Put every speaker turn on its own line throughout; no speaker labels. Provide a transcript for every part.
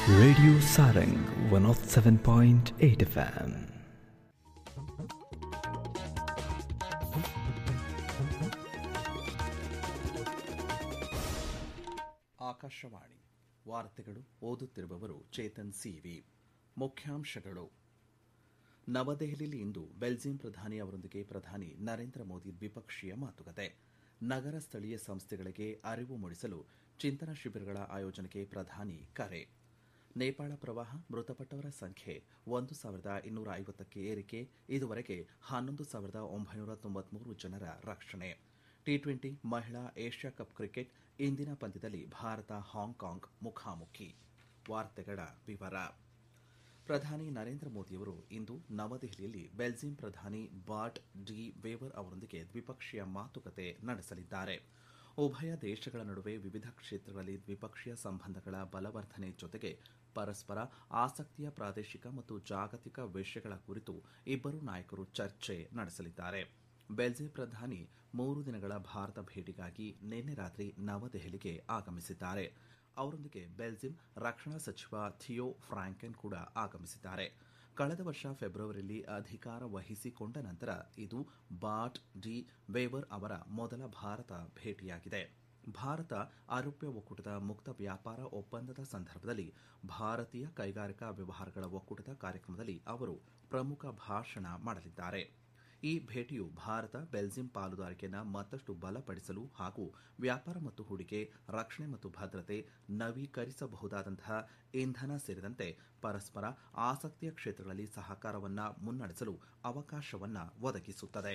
Radio Sarang 107.8 FM.
Akashvani ವಾರ್ತೆಗಳು ಓದುತ್ತಿರುವವರು Chetan C V ಮುಖ್ಯಾಂಶಗಳು ನವದೆಹಲಿಯಲ್ಲಿ ಇಂದು ಬೆಲ್ಜಿಯಂ ಪ್ರಧಾನಿ ಅವರೊಂದಿಗೆ ಪ್ರಧಾನಿ ನರೇಂದ್ರ ಮೋದಿ ದ್ವಿಪಕ್ಷೀಯ ಮಾತುಕತೆ ನಗರ ಸ್ಥಳೀಯ ಸಂಸ್ಥೆಗಳಿಗೆ ಅರಿವು ಮೂಡಿಸಲು ಚಿಂತನಾ ಶಿಬಿರಗಳ ಆಯೋಜನೆಗೆ ಪ್ರಧಾನಿ ಕರೆ ನೇಪಾಳ ಪ್ರವಾಹ ಮೃತಪಟ್ಟವರ ಸಂಖ್ಯೆ ಒಂದು ಸಾವಿರದ ಇನ್ನೂರ ಐವತ್ತಕ್ಕೆ ಏರಿಕೆ ಇದುವರೆಗೆ ಹನ್ನೊಂದು ಸಾವಿರದ ಒಂಬೈನೂರ ತೊಂಬತ್ಮೂರು ಜನರ ರಕ್ಷಣೆ ಟಿ ಟ್ವೆಂಟಿ ಮಹಿಳಾ ಏಷ್ಯಾ ಕಪ್ ಕ್ರಿಕೆಟ್ ಇಂದಿನ ಪಂದ್ಯದಲ್ಲಿ ಭಾರತ ಹಾಂಕಾಂಗ್ ಮುಖಾಮುಖಿ ವಾರ್ತೆಗಳ ವಿವರ ಪ್ರಧಾನಿ ನರೇಂದ್ರ ಮೋದಿಯವರು ಇಂದು ನವದೆಹಲಿಯಲ್ಲಿ ಬೆಲ್ಜಿಯಂ ಪ್ರಧಾನಿ ಬಾಟ್ ಡಿ ವೇವರ್ ಅವರೊಂದಿಗೆ ದ್ವಿಪಕ್ಷೀಯ ಮಾತುಕತೆ ನಡೆಸಲಿದ್ದಾರೆ ಉಭಯ ದೇಶಗಳ ನಡುವೆ ವಿವಿಧ ಕ್ಷೇತ್ರಗಳಲ್ಲಿ ದ್ವಿಪಕ್ಷೀಯ ಸಂಬಂಧಗಳ ಬಲವರ್ಧನೆ ಜೊತೆಗೆ ಪರಸ್ಪರ ಆಸಕ್ತಿಯ ಪ್ರಾದೇಶಿಕ ಮತ್ತು ಜಾಗತಿಕ ವಿಷಯಗಳ ಕುರಿತು ಇಬ್ಬರು ನಾಯಕರು ಚರ್ಚೆ ನಡೆಸಲಿದ್ದಾರೆ ಬೆಲ್ಜಿಯಂ ಪ್ರಧಾನಿ ಮೂರು ದಿನಗಳ ಭಾರತ ಭೇಟಿಗಾಗಿ ನಿನ್ನೆ ರಾತ್ರಿ ನವದೆಹಲಿಗೆ ಆಗಮಿಸಿದ್ದಾರೆ ಅವರೊಂದಿಗೆ ಬೆಲ್ಜಿಯಂ ರಕ್ಷಣಾ ಸಚಿವ ಥಿಯೋ ಫ್ರಾಂಕೆನ್ ಕೂಡ ಆಗಮಿಸಿದ್ದಾರೆ ಕಳೆದ ವರ್ಷ ಫೆಬ್ರವರಿಯಲ್ಲಿ ಅಧಿಕಾರ ವಹಿಸಿಕೊಂಡ ನಂತರ ಇದು ಬಾಟ್ ಡಿ ವೇವರ್ ಅವರ ಮೊದಲ ಭಾರತ ಭೇಟಿಯಾಗಿದೆ ಭಾರತ ಆರೋಗ್ಯ ಒಕ್ಕೂಟದ ಮುಕ್ತ ವ್ಯಾಪಾರ ಒಪ್ಪಂದದ ಸಂದರ್ಭದಲ್ಲಿ ಭಾರತೀಯ ಕೈಗಾರಿಕಾ ವ್ಯವಹಾರಗಳ ಒಕ್ಕೂಟದ ಕಾರ್ಯಕ್ರಮದಲ್ಲಿ ಅವರು ಪ್ರಮುಖ ಭಾಷಣ ಮಾಡಲಿದ್ದಾರೆ ಈ ಭೇಟಿಯು ಭಾರತ ಬೆಲ್ಜಿಯಂ ಪಾಲುದಾರಿಕೆಯನ್ನು ಮತ್ತಷ್ಟು ಬಲಪಡಿಸಲು ಹಾಗೂ ವ್ಯಾಪಾರ ಮತ್ತು ಹೂಡಿಕೆ ರಕ್ಷಣೆ ಮತ್ತು ಭದ್ರತೆ ನವೀಕರಿಸಬಹುದಾದಂತಹ ಇಂಧನ ಸೇರಿದಂತೆ ಪರಸ್ಪರ ಆಸಕ್ತಿಯ ಕ್ಷೇತ್ರಗಳಲ್ಲಿ ಸಹಕಾರವನ್ನು ಮುನ್ನಡೆಸಲು ಅವಕಾಶವನ್ನು ಒದಗಿಸುತ್ತದೆ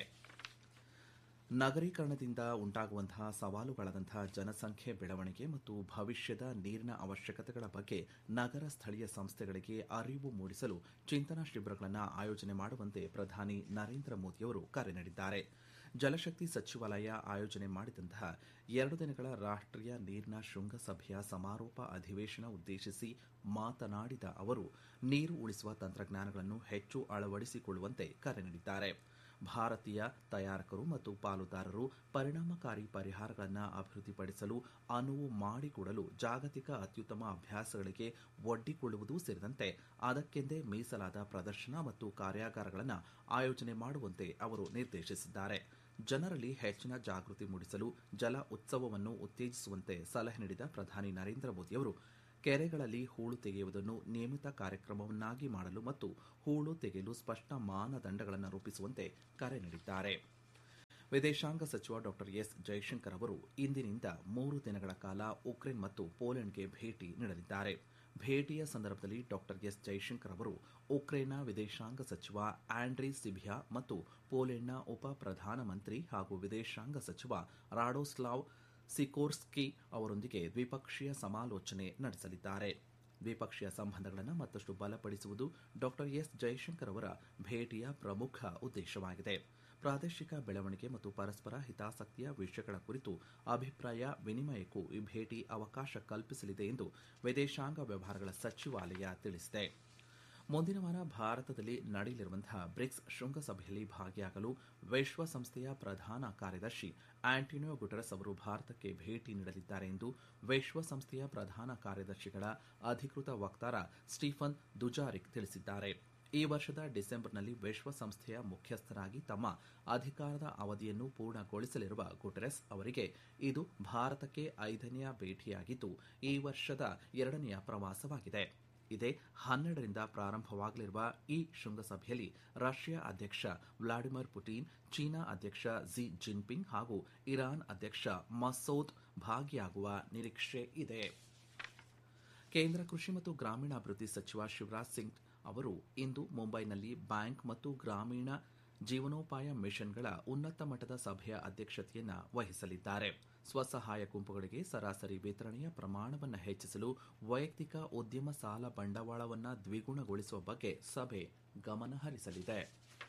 ನಗರೀಕರಣದಿಂದ ಉಂಟಾಗುವಂತಹ ಸವಾಲುಗಳಾದಂತಹ ಜನಸಂಖ್ಯೆ ಬೆಳವಣಿಗೆ ಮತ್ತು ಭವಿಷ್ಯದ ನೀರಿನ ಅವಶ್ಯಕತೆಗಳ ಬಗ್ಗೆ ನಗರ ಸ್ಥಳೀಯ ಸಂಸ್ಥೆಗಳಿಗೆ ಅರಿವು ಮೂಡಿಸಲು ಚಿಂತನಾ ಶಿಬಿರಗಳನ್ನು ಆಯೋಜನೆ ಮಾಡುವಂತೆ ಪ್ರಧಾನಿ ನರೇಂದ್ರ ಮೋದಿಯವರು ಕರೆ ನೀಡಿದ್ದಾರೆ ಜಲಶಕ್ತಿ ಸಚಿವಾಲಯ ಆಯೋಜನೆ ಮಾಡಿದಂತಹ ಎರಡು ದಿನಗಳ ರಾಷ್ಟೀಯ ನೀರಿನ ಶೃಂಗಸಭೆಯ ಸಮಾರೋಪ ಅಧಿವೇಶನ ಉದ್ದೇಶಿಸಿ ಮಾತನಾಡಿದ ಅವರು ನೀರು ಉಳಿಸುವ ತಂತ್ರಜ್ಞಾನಗಳನ್ನು ಹೆಚ್ಚು ಅಳವಡಿಸಿಕೊಳ್ಳುವಂತೆ ಕರೆ ನೀಡಿದ್ದಾರೆ ಭಾರತೀಯ ತಯಾರಕರು ಮತ್ತು ಪಾಲುದಾರರು ಪರಿಣಾಮಕಾರಿ ಪರಿಹಾರಗಳನ್ನು ಅಭಿವೃದ್ಧಿಪಡಿಸಲು ಅನುವು ಮಾಡಿಕೊಡಲು ಜಾಗತಿಕ ಅತ್ಯುತ್ತಮ ಅಭ್ಯಾಸಗಳಿಗೆ ಒಡ್ಡಿಕೊಳ್ಳುವುದು ಸೇರಿದಂತೆ ಅದಕ್ಕೆಂದೇ ಮೀಸಲಾದ ಪ್ರದರ್ಶನ ಮತ್ತು ಕಾರ್ಯಾಗಾರಗಳನ್ನು ಆಯೋಜನೆ ಮಾಡುವಂತೆ ಅವರು ನಿರ್ದೇಶಿಸಿದ್ದಾರೆ ಜನರಲ್ಲಿ ಹೆಚ್ಚಿನ ಜಾಗೃತಿ ಮೂಡಿಸಲು ಜಲ ಉತ್ಸವವನ್ನು ಉತ್ತೇಜಿಸುವಂತೆ ಸಲಹೆ ನೀಡಿದ ಪ್ರಧಾನಿ ನರೇಂದ್ರ ಮೋದಿಯವರು ಕೆರೆಗಳಲ್ಲಿ ಹೂಳು ತೆಗೆಯುವುದನ್ನು ನಿಯಮಿತ ಕಾರ್ಯಕ್ರಮವನ್ನಾಗಿ ಮಾಡಲು ಮತ್ತು ಹೂಳು ತೆಗೆಯಲು ಸ್ಪಷ್ಟ ಮಾನದಂಡಗಳನ್ನು ರೂಪಿಸುವಂತೆ ಕರೆ ನೀಡಿದ್ದಾರೆ ವಿದೇಶಾಂಗ ಸಚಿವ ಡಾ ಎಸ್ ಜೈಶಂಕರ್ ಅವರು ಇಂದಿನಿಂದ ಮೂರು ದಿನಗಳ ಕಾಲ ಉಕ್ರೇನ್ ಮತ್ತು ಪೋಲೆಂಡ್ಗೆ ಭೇಟಿ ನೀಡಲಿದ್ದಾರೆ ಭೇಟಿಯ ಸಂದರ್ಭದಲ್ಲಿ ಡಾ ಎಸ್ ಜೈಶಂಕರ್ ಅವರು ಉಕ್ರೇನ್ನ ವಿದೇಶಾಂಗ ಸಚಿವ ಆಂಡ್ರಿ ಸಿಬಿಯಾ ಮತ್ತು ಪೋಲೆಂಡ್ನ ಉಪ ಪ್ರಧಾನಮಂತ್ರಿ ಹಾಗೂ ವಿದೇಶಾಂಗ ಸಚಿವ ರಾಡೋಸ್ಲಾವ್ ಸಿಕೋರ್ಸ್ಕಿ ಅವರೊಂದಿಗೆ ದ್ವಿಪಕ್ಷೀಯ ಸಮಾಲೋಚನೆ ನಡೆಸಲಿದ್ದಾರೆ ದ್ವಿಪಕ್ಷೀಯ ಸಂಬಂಧಗಳನ್ನು ಮತ್ತಷ್ಟು ಬಲಪಡಿಸುವುದು ಡಾ ಎಸ್ ಜೈಶಂಕರ್ ಅವರ ಭೇಟಿಯ ಪ್ರಮುಖ ಉದ್ದೇಶವಾಗಿದೆ ಪ್ರಾದೇಶಿಕ ಬೆಳವಣಿಗೆ ಮತ್ತು ಪರಸ್ಪರ ಹಿತಾಸಕ್ತಿಯ ವಿಷಯಗಳ ಕುರಿತು ಅಭಿಪ್ರಾಯ ವಿನಿಮಯಕ್ಕೂ ಈ ಭೇಟಿ ಅವಕಾಶ ಕಲ್ಪಿಸಲಿದೆ ಎಂದು ವಿದೇಶಾಂಗ ವ್ಯವಹಾರಗಳ ಸಚಿವಾಲಯ ತಿಳಿಸಿದೆ ಮುಂದಿನ ವಾರ ಭಾರತದಲ್ಲಿ ನಡೆಯಲಿರುವಂತಹ ಬ್ರಿಕ್ಸ್ ಶೃಂಗಸಭೆಯಲ್ಲಿ ಭಾಗಿಯಾಗಲು ವಿಶ್ವಸಂಸ್ಥೆಯ ಪ್ರಧಾನ ಕಾರ್ಯದರ್ಶಿ ಆಂಟೋನಿಯೋ ಗುಟೆರಸ್ ಅವರು ಭಾರತಕ್ಕೆ ಭೇಟಿ ನೀಡಲಿದ್ದಾರೆ ಎಂದು ವಿಶ್ವಸಂಸ್ಥೆಯ ಪ್ರಧಾನ ಕಾರ್ಯದರ್ಶಿಗಳ ಅಧಿಕೃತ ವಕ್ತಾರ ಸ್ಟೀಫನ್ ದುಜಾರಿಕ್ ತಿಳಿಸಿದ್ದಾರೆ ಈ ವರ್ಷದ ಡಿಸೆಂಬರ್ನಲ್ಲಿ ವಿಶ್ವಸಂಸ್ಥೆಯ ಮುಖ್ಯಸ್ಥರಾಗಿ ತಮ್ಮ ಅಧಿಕಾರದ ಅವಧಿಯನ್ನು ಪೂರ್ಣಗೊಳಿಸಲಿರುವ ಗುಟೆರಸ್ ಅವರಿಗೆ ಇದು ಭಾರತಕ್ಕೆ ಐದನೆಯ ಭೇಟಿಯಾಗಿದ್ದು ಈ ವರ್ಷದ ಎರಡನೆಯ ಪ್ರವಾಸವಾಗಿದೆ ಇದೇ ಹನ್ನೆರಡರಿಂದ ಪ್ರಾರಂಭವಾಗಲಿರುವ ಈ ಶೃಂಗಸಭೆಯಲ್ಲಿ ರಷ್ಯಾ ಅಧ್ಯಕ್ಷ ವ್ಲಾಡಿಮಿರ್ ಪುಟಿನ್ ಚೀನಾ ಅಧ್ಯಕ್ಷ ಝಿ ಜಿನ್ಪಿಂಗ್ ಹಾಗೂ ಇರಾನ್ ಅಧ್ಯಕ್ಷ ಮಸೌದ್ ಭಾಗಿಯಾಗುವ ನಿರೀಕ್ಷೆ ಇದೆ ಕೇಂದ್ರ ಕೃಷಿ ಮತ್ತು ಗ್ರಾಮೀಣಾಭಿವೃದ್ಧಿ ಸಚಿವ ಶಿವರಾಜ್ ಸಿಂಗ್ ಅವರು ಇಂದು ಮುಂಬೈನಲ್ಲಿ ಬ್ಯಾಂಕ್ ಮತ್ತು ಗ್ರಾಮೀಣ ಜೀವನೋಪಾಯ ಮಿಷನ್ಗಳ ಉನ್ನತ ಮಟ್ಟದ ಸಭೆಯ ಅಧ್ಯಕ್ಷತೆಯನ್ನ ವಹಿಸಲಿದ್ದಾರೆ ಸ್ವಸಹಾಯ ಗುಂಪುಗಳಿಗೆ ಸರಾಸರಿ ವಿತರಣೆಯ ಪ್ರಮಾಣವನ್ನು ಹೆಚ್ಚಿಸಲು ವೈಯಕ್ತಿಕ ಉದ್ಯಮ ಸಾಲ ಬಂಡವಾಳವನ್ನು ದ್ವಿಗುಣಗೊಳಿಸುವ ಬಗ್ಗೆ ಸಭೆ ಗಮನ ಹರಿಸಲಿದೆ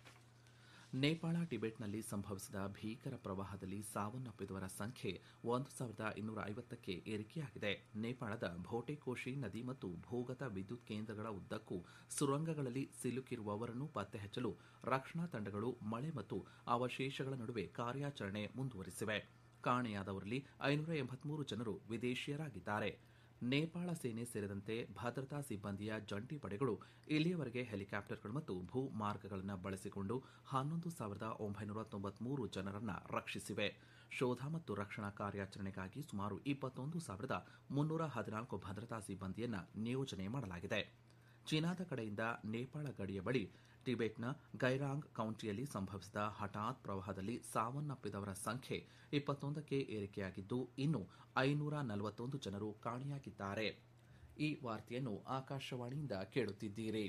ನೇಪಾಳ ಟಿಬೆಟ್ನಲ್ಲಿ ಸಂಭವಿಸಿದ ಭೀಕರ ಪ್ರವಾಹದಲ್ಲಿ ಸಾವನ್ನಪ್ಪಿದವರ ಸಂಖ್ಯೆ ಒಂದು ಸಾವಿರದ ಇನ್ನೂರ ಐವತ್ತಕ್ಕೆ ಏರಿಕೆಯಾಗಿದೆ ನೇಪಾಳದ ಭೋಟೆಕೋಶಿ ನದಿ ಮತ್ತು ಭೂಗತ ವಿದ್ಯುತ್ ಕೇಂದ್ರಗಳ ಉದ್ದಕ್ಕೂ ಸುರಂಗಗಳಲ್ಲಿ ಸಿಲುಕಿರುವವರನ್ನು ಪತ್ತೆ ಹಚ್ಚಲು ರಕ್ಷಣಾ ತಂಡಗಳು ಮಳೆ ಮತ್ತು ಅವಶೇಷಗಳ ನಡುವೆ ಕಾರ್ಯಾಚರಣೆ ಮುಂದುವರಿಸಿವೆ ಕಾಣೆಯಾದವರಲ್ಲಿ ಐನೂರ ಎಂಬತ್ಮೂರು ಜನರು ವಿದೇಶಿಯರಾಗಿದ್ದಾರೆ ನೇಪಾಳ ಸೇನೆ ಸೇರಿದಂತೆ ಭದ್ರತಾ ಸಿಬ್ಬಂದಿಯ ಜಂಟಿ ಪಡೆಗಳು ಇಲ್ಲಿಯವರೆಗೆ ಹೆಲಿಕಾಪ್ಟರ್ಗಳು ಮತ್ತು ಭೂ ಮಾರ್ಗಗಳನ್ನು ಬಳಸಿಕೊಂಡು ಹನ್ನೊಂದು ಸಾವಿರದ ಒಂಬೈನೂರ ತೊಂಬತ್ಮೂರು ಜನರನ್ನು ರಕ್ಷಿಸಿವೆ ಶೋಧ ಮತ್ತು ರಕ್ಷಣಾ ಕಾರ್ಯಾಚರಣೆಗಾಗಿ ಸುಮಾರು ಇಪ್ಪತ್ತೊಂದು ಸಾವಿರದ ಮುನ್ನೂರ ಹದಿನಾಲ್ಕು ಭದ್ರತಾ ಸಿಬ್ಬಂದಿಯನ್ನು ನಿಯೋಜನೆ ಮಾಡಲಾಗಿದೆ ಚೀನಾದ ಕಡೆಯಿಂದ ನೇಪಾಳ ಗಡಿಯ ಬಳಿ ಟಿಬೆಟ್ನ ಗೈರಾಂಗ್ ಕೌಂಟಿಯಲ್ಲಿ ಸಂಭವಿಸಿದ ಹಠಾತ್ ಪ್ರವಾಹದಲ್ಲಿ ಸಾವನ್ನಪ್ಪಿದವರ ಸಂಖ್ಯೆ ಇಪ್ಪತ್ತೊಂದಕ್ಕೆ ಏರಿಕೆಯಾಗಿದ್ದು ಇನ್ನು ಐನೂರ ನಲವತ್ತೊಂದು ಜನರು ಕಾಣೆಯಾಗಿದ್ದಾರೆ ಈ ವಾರ್ತೆಯನ್ನು ಆಕಾಶವಾಣಿಯಿಂದ ಕೇಳುತ್ತಿದ್ದೀರಿ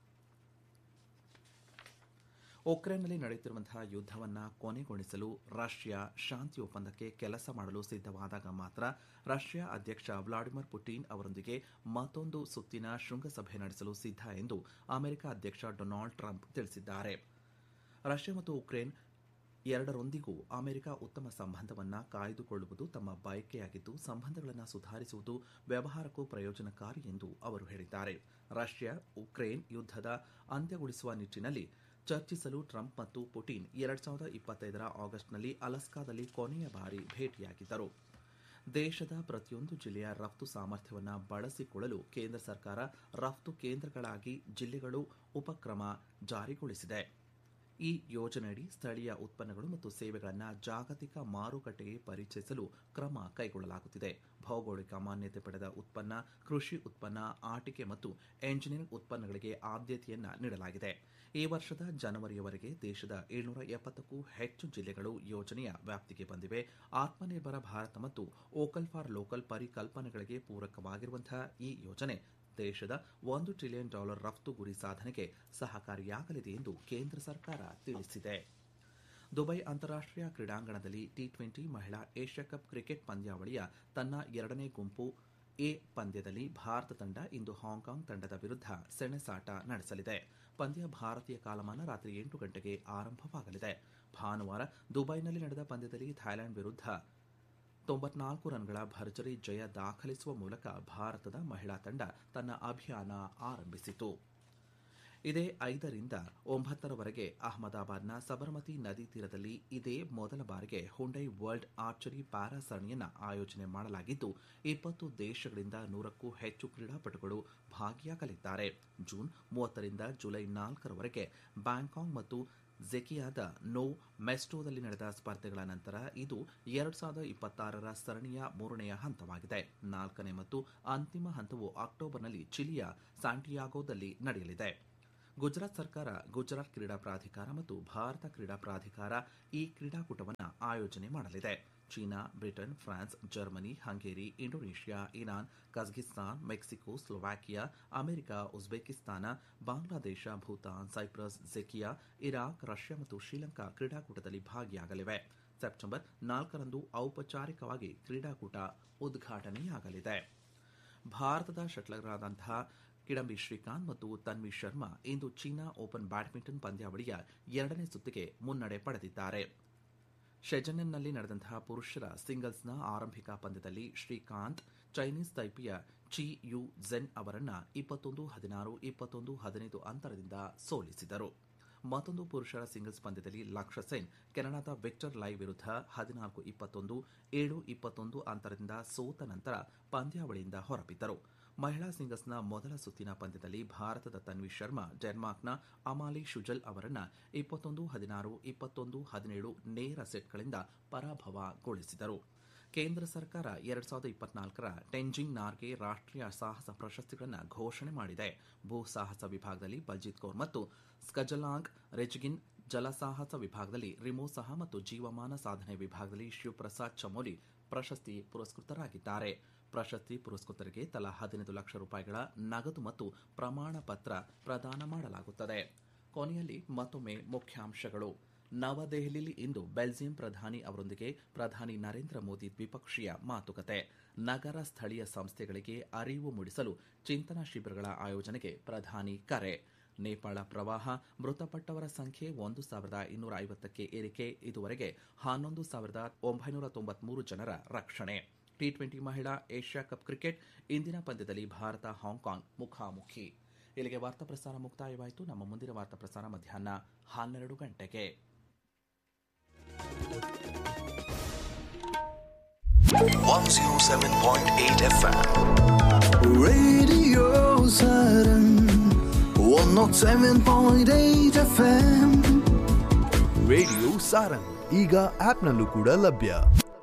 ಉಕ್ರೇನ್ನಲ್ಲಿ ನಡೆಯುತ್ತಿರುವಂತಹ ಯುದ್ದವನ್ನು ಕೊನೆಗೊಳಿಸಲು ರಷ್ಯಾ ಶಾಂತಿ ಒಪ್ಪಂದಕ್ಕೆ ಕೆಲಸ ಮಾಡಲು ಸಿದ್ದವಾದಾಗ ಮಾತ್ರ ರಷ್ಯಾ ಅಧ್ಯಕ್ಷ ವ್ಲಾಡಿಮಿರ್ ಪುಟಿನ್ ಅವರೊಂದಿಗೆ ಮತ್ತೊಂದು ಸುತ್ತಿನ ಶೃಂಗಸಭೆ ನಡೆಸಲು ಸಿದ್ಧ ಎಂದು ಅಮೆರಿಕ ಅಧ್ಯಕ್ಷ ಡೊನಾಲ್ಡ್ ಟ್ರಂಪ್ ತಿಳಿಸಿದ್ದಾರೆ ರಷ್ಯಾ ಮತ್ತು ಉಕ್ರೇನ್ ಎರಡರೊಂದಿಗೂ ಅಮೆರಿಕ ಉತ್ತಮ ಸಂಬಂಧವನ್ನು ಕಾಯ್ದುಕೊಳ್ಳುವುದು ತಮ್ಮ ಬಯಕೆಯಾಗಿದ್ದು ಸಂಬಂಧಗಳನ್ನು ಸುಧಾರಿಸುವುದು ವ್ಯವಹಾರಕ್ಕೂ ಪ್ರಯೋಜನಕಾರಿ ಎಂದು ಅವರು ಹೇಳಿದ್ದಾರೆ ರಷ್ಯಾ ಉಕ್ರೇನ್ ಯುದ್ದದ ಅಂತ್ಯಗೊಳಿಸುವ ನಿಟ್ಟಿನಲ್ಲಿ ಚರ್ಚಿಸಲು ಟ್ರಂಪ್ ಮತ್ತು ಪುಟಿನ್ ಎರಡ್ ಸಾವಿರದ ಇಪ್ಪತ್ತೈದರ ಆಗಸ್ಟ್ನಲ್ಲಿ ಅಲಸ್ಕಾದಲ್ಲಿ ಕೊನೆಯ ಬಾರಿ ಭೇಟಿಯಾಗಿದ್ದರು ದೇಶದ ಪ್ರತಿಯೊಂದು ಜಿಲ್ಲೆಯ ರಫ್ತು ಸಾಮರ್ಥ್ಯವನ್ನು ಬಳಸಿಕೊಳ್ಳಲು ಕೇಂದ್ರ ಸರ್ಕಾರ ರಫ್ತು ಕೇಂದ್ರಗಳಾಗಿ ಜಿಲ್ಲೆಗಳು ಉಪಕ್ರಮ ಜಾರಿಗೊಳಿಸಿದೆ ಈ ಯೋಜನೆಯಡಿ ಸ್ಥಳೀಯ ಉತ್ಪನ್ನಗಳು ಮತ್ತು ಸೇವೆಗಳನ್ನು ಜಾಗತಿಕ ಮಾರುಕಟ್ಟೆಗೆ ಪರಿಚಯಿಸಲು ಕ್ರಮ ಕೈಗೊಳ್ಳಲಾಗುತ್ತಿದೆ ಭೌಗೋಳಿಕ ಮಾನ್ಯತೆ ಪಡೆದ ಉತ್ಪನ್ನ ಕೃಷಿ ಉತ್ಪನ್ನ ಆಟಿಕೆ ಮತ್ತು ಎಂಜಿನಿಯರಿಂಗ್ ಉತ್ಪನ್ನಗಳಿಗೆ ಆದ್ಯತೆಯನ್ನ ನೀಡಲಾಗಿದೆ ಈ ವರ್ಷದ ಜನವರಿಯವರೆಗೆ ದೇಶದ ಏಳ್ನೂರ ಎಪ್ಪತ್ತಕ್ಕೂ ಹೆಚ್ಚು ಜಿಲ್ಲೆಗಳು ಯೋಜನೆಯ ವ್ಯಾಪ್ತಿಗೆ ಬಂದಿವೆ ಆತ್ಮನಿರ್ಭರ ಭಾರತ ಮತ್ತು ವೋಕಲ್ ಫಾರ್ ಲೋಕಲ್ ಪರಿಕಲ್ಪನೆಗಳಿಗೆ ಪೂರಕವಾಗಿರುವಂತಹ ಈ ಯೋಜನೆ ದೇಶದ ಒಂದು ಟ್ರಿಲಿಯನ್ ಡಾಲರ್ ರಫ್ತು ಗುರಿ ಸಾಧನೆಗೆ ಸಹಕಾರಿಯಾಗಲಿದೆ ಎಂದು ಕೇಂದ್ರ ಸರ್ಕಾರ ತಿಳಿಸಿದೆ ದುಬೈ ಅಂತಾರಾಷ್ಟೀಯ ಕ್ರೀಡಾಂಗಣದಲ್ಲಿ ಟಿ ಟ್ವೆಂಟಿ ಮಹಿಳಾ ಏಷ್ಯಾ ಕಪ್ ಕ್ರಿಕೆಟ್ ಪಂದ್ಯಾವಳಿಯ ತನ್ನ ಎರಡನೇ ಗುಂಪು ಎ ಪಂದ್ಯದಲ್ಲಿ ಭಾರತ ತಂಡ ಇಂದು ಹಾಂಕಾಂಗ್ ತಂಡದ ವಿರುದ್ಧ ಸೆಣಸಾಟ ನಡೆಸಲಿದೆ ಪಂದ್ಯ ಭಾರತೀಯ ಕಾಲಮಾನ ರಾತ್ರಿ ಎಂಟು ಗಂಟೆಗೆ ಆರಂಭವಾಗಲಿದೆ ಭಾನುವಾರ ದುಬೈನಲ್ಲಿ ನಡೆದ ಪಂದ್ಯದಲ್ಲಿ ಥೈಲ್ಯಾಂಡ್ ವಿರುದ್ಧ ತೊಂಬತ್ನಾಲ್ಕು ರನ್ಗಳ ಭರ್ಜರಿ ಜಯ ದಾಖಲಿಸುವ ಮೂಲಕ ಭಾರತದ ಮಹಿಳಾ ತಂಡ ತನ್ನ ಅಭಿಯಾನ ಆರಂಭಿಸಿತು ಇದೇ ಐದರಿಂದ ಒಂಬತ್ತರವರೆಗೆ ಅಹಮದಾಬಾದ್ನ ಸಬರಮತಿ ನದಿ ತೀರದಲ್ಲಿ ಇದೇ ಮೊದಲ ಬಾರಿಗೆ ಹುಂಡೈ ವರ್ಲ್ಡ್ ಆರ್ಚರಿ ಪ್ಯಾರಾ ಸರಣಿಯನ್ನು ಆಯೋಜನೆ ಮಾಡಲಾಗಿದ್ದು ಇಪ್ಪತ್ತು ದೇಶಗಳಿಂದ ನೂರಕ್ಕೂ ಹೆಚ್ಚು ಕ್ರೀಡಾಪಟುಗಳು ಭಾಗಿಯಾಗಲಿದ್ದಾರೆ ಜೂನ್ ಮೂವತ್ತರಿಂದ ಜುಲೈ ನಾಲ್ಕರವರೆಗೆ ಬ್ಯಾಂಕಾಂಗ್ ಮತ್ತು ಝೆಕಿಯಾದ ನೋ ಮೆಸ್ಟೋದಲ್ಲಿ ನಡೆದ ಸ್ಪರ್ಧೆಗಳ ನಂತರ ಇದು ಎರಡು ಸಾವಿರದ ಇಪ್ಪತ್ತಾರರ ಸರಣಿಯ ಮೂರನೆಯ ಹಂತವಾಗಿದೆ ನಾಲ್ಕನೇ ಮತ್ತು ಅಂತಿಮ ಹಂತವು ಅಕ್ಟೋಬರ್ನಲ್ಲಿ ಚಿಲಿಯ ಸ್ಯಾಂಟಿಯಾಗೋದಲ್ಲಿ ನಡೆಯಲಿದೆ ಗುಜರಾತ್ ಸರ್ಕಾರ ಗುಜರಾತ್ ಕ್ರೀಡಾ ಪ್ರಾಧಿಕಾರ ಮತ್ತು ಭಾರತ ಕ್ರೀಡಾ ಪ್ರಾಧಿಕಾರ ಈ ಕ್ರೀಡಾಕೂಟವನ್ನು ಆಯೋಜನೆ ಮಾಡಲಿದೆ China Britain France Germany Hungary Indonesia Iran Kazakhstan Mexico Slovakia America Uzbekistan Bangladesh Bhutan Cyprus ಝೆಕಿಯಾ ಇರಾಕ್ ರಷ್ಯಾ ಮತ್ತು ಶ್ರೀಲಂಕಾ ಕ್ರೀಡಾಕೂಟದಲ್ಲಿ ಭಾಗಿಯಾಗಲಿವೆ ಸೆಪ್ಟೆಂಬರ್ ನಾಲ್ಕರಂದು ಔಪಚಾರಿಕವಾಗಿ ಕ್ರೀಡಾಕೂಟ ಉದ್ಘಾಟನೆಯಾಗಲಿದೆ ಭಾರತದ ಶಟ್ಲರ್ಗಳಾದಂತಹ ಕಿಡಂಬಿ ಶ್ರೀಕಾಂತ್ ಮತ್ತು ತನ್ವಿ ಶರ್ಮಾ ಇಂದು ಚೀನಾ ಓಪನ್ ಬ್ಯಾಡ್ಮಿಂಟನ್ ಪಂದ್ಯಾವಳಿಯ ಎರಡನೇ ಸುತ್ತಿಗೆ ಮುನ್ನಡೆ ಪಡೆದಿದ್ದಾರೆ ಶೆಜನೆನ್ನಲ್ಲಿ ನಡೆದಂತಹ ಪುರುಷರ ಸಿಂಗಲ್ಸ್ನ ಆರಂಭಿಕ ಪಂದ್ಯದಲ್ಲಿ Srikanth Chinese Taipei Chi Yu Zhen ಅವರನ್ನ ಇಪ್ಪತ್ತೊಂದು ಹದಿನಾರು ಇಪ್ಪತ್ತೊಂದು ಹದಿನೈದು ಅಂತರದಿಂದ ಸೋಲಿಸಿದರು ಮತ್ತೊಂದು ಪುರುಷರ ಸಿಂಗಲ್ಸ್ ಪಂದ್ಯದಲ್ಲಿ ಲಕ್ಷ್ಯ ಸೆನ್ ಕೆನಡಾದ ವಿಕ್ಟರ್ ಲೈ ವಿರುದ್ಧ ಹದಿನಾಲ್ಕು ಇಪ್ಪತ್ತೊಂದು ಏಳು ಇಪ್ಪತ್ತೊಂದು ಅಂತರದಿಂದ ಸೋತ ನಂತರ ಪಂದ್ಯಾವಳಿಯಿಂದ ಹೊರಬಿದ್ದರು ಮಹಿಳಾ ಸಿಂಗಲ್ಸ್ನ ಮೊದಲ ಸುತ್ತಿನ ಪಂದ್ಯದಲ್ಲಿ ಭಾರತದ ತನ್ವಿ ಶರ್ಮಾ ಡೆನ್ಮಾರ್ಕ್ನ ಅಮಾಲಿ ಶುಜಲ್ ಅವರನ್ನ ಇಪ್ಪತ್ತೊಂದು ಹದಿನಾರು ಇಪ್ಪತ್ತೊಂದು ಹದಿನೇಳು ನೇರ ಸೆಟ್ಗಳಿಂದ ಪರಾಭವಗೊಳಿಸಿದರು ಕೇಂದ್ರ ಸರ್ಕಾರ ಎರಡ್ ಸಾವಿರದ ಇಪ್ಪತ್ನಾಲ್ಕರ ಟೆಂಜಿಂಗ್ ನಾರ್ಗೆ ರಾಷ್ಟ್ರೀಯ ಸಾಹಸ ಪ್ರಶಸ್ತಿಗಳನ್ನು ಘೋಷಣೆ ಮಾಡಿದೆ ಭೂ ಸಾಹಸ ವಿಭಾಗದಲ್ಲಿ ಬಲ್ಜಿತ್ ಕೌರ್ ಮತ್ತು ಸ್ಕಜಲಾಂಗ್ ರೆಜ್ಗಿನ್ ಜಲಸಾಹಸ ವಿಭಾಗದಲ್ಲಿ ರಿಮೋಸಹ ಮತ್ತು ಜೀವಮಾನ ಸಾಧನೆ ವಿಭಾಗದಲ್ಲಿ ಶಿವಪ್ರಸಾದ್ ಚಮೋಲಿ ಪ್ರಶಸ್ತಿ ಪುರಸ್ಕೃತರಾಗಿದ್ದಾರೆ ಪ್ರಶಸ್ತಿ ಪುರಸ್ಕೃತರಿಗೆ ತಲಾ ಹದಿನೈದು ಲಕ್ಷ ರೂಪಾಯಿಗಳ ನಗದು ಮತ್ತು ಪ್ರಮಾಣ ಪತ್ರ ಪ್ರದಾನ ಮಾಡಲಾಗುತ್ತದೆ ಕೊನೆಯಲ್ಲಿ ಮತ್ತೊಮ್ಮೆ ಮುಖ್ಯಾಂಶಗಳು ನವದೆಹಲಿಯಲ್ಲಿ ಇಂದು ಬೆಲ್ಜಿಯಂ ಪ್ರಧಾನಿ ಅವರೊಂದಿಗೆ ಪ್ರಧಾನಿ ನರೇಂದ್ರ ಮೋದಿ ದ್ವಿಪಕ್ಷೀಯ ಮಾತುಕತೆ ನಗರ ಸ್ಥಳೀಯ ಸಂಸ್ಥೆಗಳಿಗೆ ಅರಿವು ಮೂಡಿಸಲು ಚಿಂತನಾ ಶಿಬಿರಗಳ ಆಯೋಜನೆಗೆ ಪ್ರಧಾನಿ ಕರೆ ನೇಪಾಳ ಪ್ರವಾಹ ಮೃತಪಟ್ಟವರ ಸಂಖ್ಯೆ ಒಂದು ಸಾವಿರದ ಇನ್ನೂರ ಐವತ್ತಕ್ಕೆ ಏರಿಕೆ ಇದುವರೆಗೆ ಹನ್ನೊಂದು ಸಾವಿರದ ಒಂಬೈನೂರ ತೊಂಬತ್ಮೂರು ಜನರ ರಕ್ಷಣೆ ಟಿ ಟ್ವೆಂಟಿ ಮಹಿಳಾ ಏಷ್ಯಾ ಕಪ್ ಕ್ರಿಕೆಟ್ ಇಂದಿನ ಪಂದ್ಯದಲ್ಲಿ ಭಾರತ ಹಾಂಕಾಂಗ್ ಮುಖಾಮುಖಿ ಇಲ್ಲಿಗೆ ವಾರ್ತಾ ಪ್ರಸಾರ ಮುಕ್ತಾಯವಾಯಿತು ನಮ್ಮ ಮುಂದಿನ ವಾರ್ತಾ ಪ್ರಸಾರ ಮಧ್ಯಾಹ್ನ ಹನ್ನೆರಡು ಗಂಟೆಗೆ
one zero seven point eight FM. Radio Saturn 107.8 FM
radio Sarang ಈಗ ಆಪ್ನಲ್ಲೂ ಕೂಡ ಲಭ್ಯ